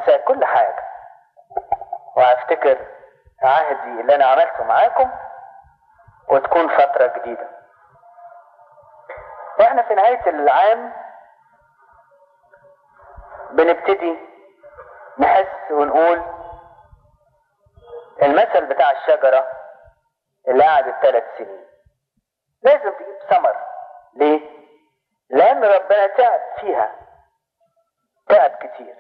هنسى كل حاجة وهفتكر عهدي اللي انا عملته معاكم وتكون فترة جديدة واحنا في نهاية العام بنبتدي نحس ونقول المثل بتاع الشجرة اللي قعدت ثلاث سنين لازم تجيب ثمر ليه؟ لأن ربنا تعب فيها تعب كتير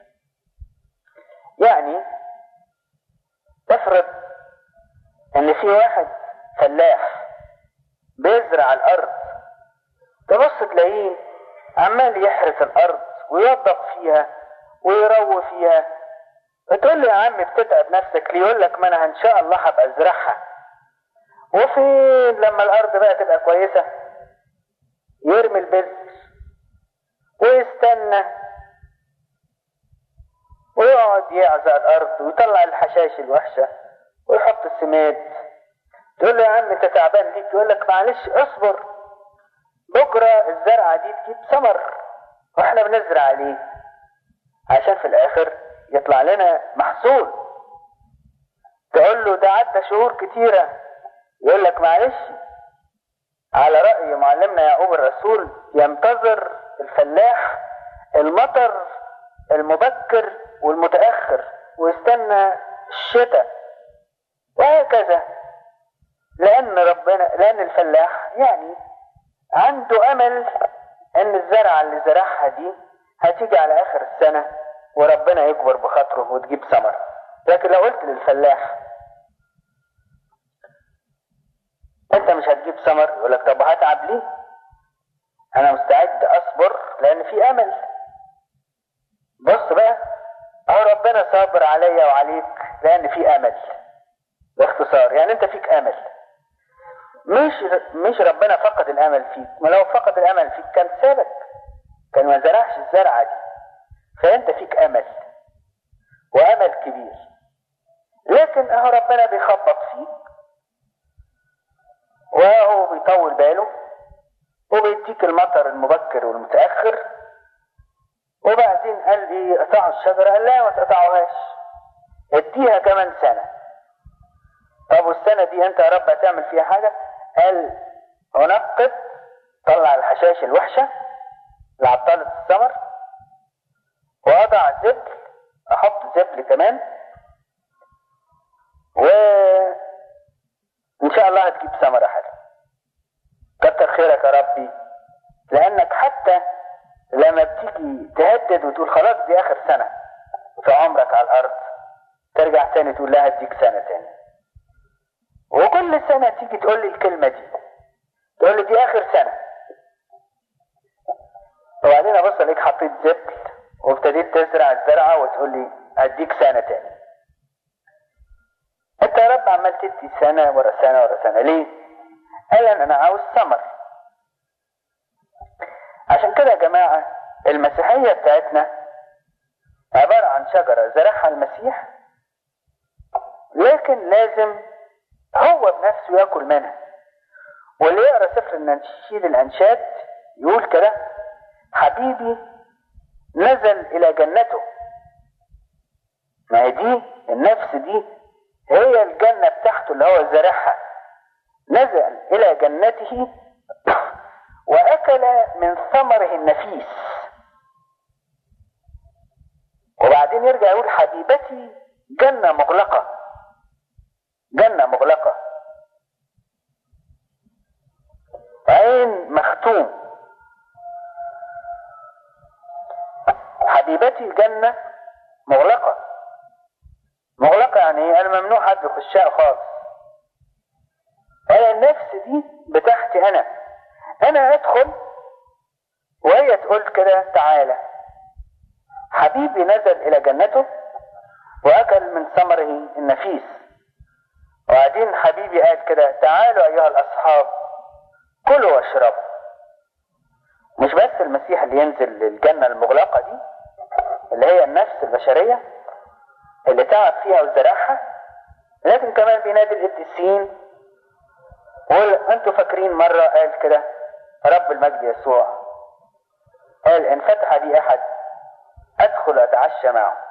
يعني افرض ان في واحد فلاح بيزرع الارض تبص تلاقيه عمال يحرث الارض ويضق فيها ويروي فيها بتقول له يا عم بتتعب نفسك ليه يقول لك ما انا ان شاء الله هبقى ازرعها وفين لما الارض بقى تبقى كويسه يرمي البذر ويستنى ويقعد يعزق الارض ويطلع الحشائش الوحشه ويحط السماد تقول له يا عم انت تعبان ليك يقول لك معلش اصبر بكره الزرعه دي تجيب ثمر واحنا بنزرع عليه عشان في الاخر يطلع لنا محصول تقول له ده عدى شهور كتيره يقول لك معلش على رأي معلمنا يعقوب الرسول ينتظر الفلاح المطر المبكر والمتأخر ويستنى الشتاء وهكذا لأن ربنا لأن الفلاح يعني عنده أمل إن الزرعة اللي زرعها دي هتيجي على آخر السنة وربنا يكبر بخاطره وتجيب ثمر لكن لو قلت للفلاح انت مش هتجيب ثمر يقول لك طب هتعب ليه انا مستعد اصبر لان في امل بص بقى اهو ربنا صابر عليا وعليك لان في امل باختصار يعني انت فيك امل مش مش ربنا فقد الامل فيك ما لو فقد الامل فيك كان سابك كان ما زرعش الزرعه دي فانت فيك امل وامل كبير لكن اهو ربنا بيخبط فيك وهو بيطول باله وبيديك المطر المبكر والمتأخر وبعدين قال ايه قطعوا الشجرة قال لا ما تقطعوهاش اديها كمان سنة طب والسنة دي انت يا رب هتعمل فيها حاجة قال انقط طلع الحشائش الوحشة اللي عطلت الثمر واضع زبل احط زبل كمان و ان شاء الله هتجيب ثمرة حلوة كتر خيرك يا ربي لانك حتى لما بتيجي تهدد وتقول خلاص دي اخر سنة في عمرك على الارض ترجع تاني تقول لا هديك سنة تاني وكل سنة تيجي تقول لي الكلمة دي تقول لي دي اخر سنة وبعدين ابص عليك حطيت زبل وابتديت تزرع الزرعة وتقول لي هديك سنة تاني انت يا رب عمال تدي سنة ورا سنة ورا سنة ليه؟ قال انا عاوز ثمر عشان كده يا جماعة المسيحية بتاعتنا عبارة عن شجرة زرعها المسيح لكن لازم هو بنفسه ياكل منها واللي يقرا سفر النشيد الانشاد يقول كده حبيبي نزل الى جنته ما هي دي النفس دي هي الجنة بتاعته اللي هو زارعها نزل إلى جنته وأكل من ثمره النفيس وبعدين يرجع يقول حبيبتي جنة مغلقة جنة مغلقة عين مختوم حبيبتي جنة مغلقة مغلقة يعني ايه؟ انا ممنوع حد يخشها خالص انا النفس دي بتاعتي انا انا ادخل وهي تقول كده تعالى حبيبي نزل الى جنته واكل من ثمره النفيس وبعدين حبيبي قال كده تعالوا ايها الاصحاب كلوا واشربوا مش بس المسيح اللي ينزل للجنة المغلقة دي اللي هي النفس البشرية اللي تعب فيها وزرعها لكن كمان بينادي القديسين وقول انتوا فاكرين مرة قال كده رب المجد يسوع قال ان فتح لي احد ادخل اتعشى معه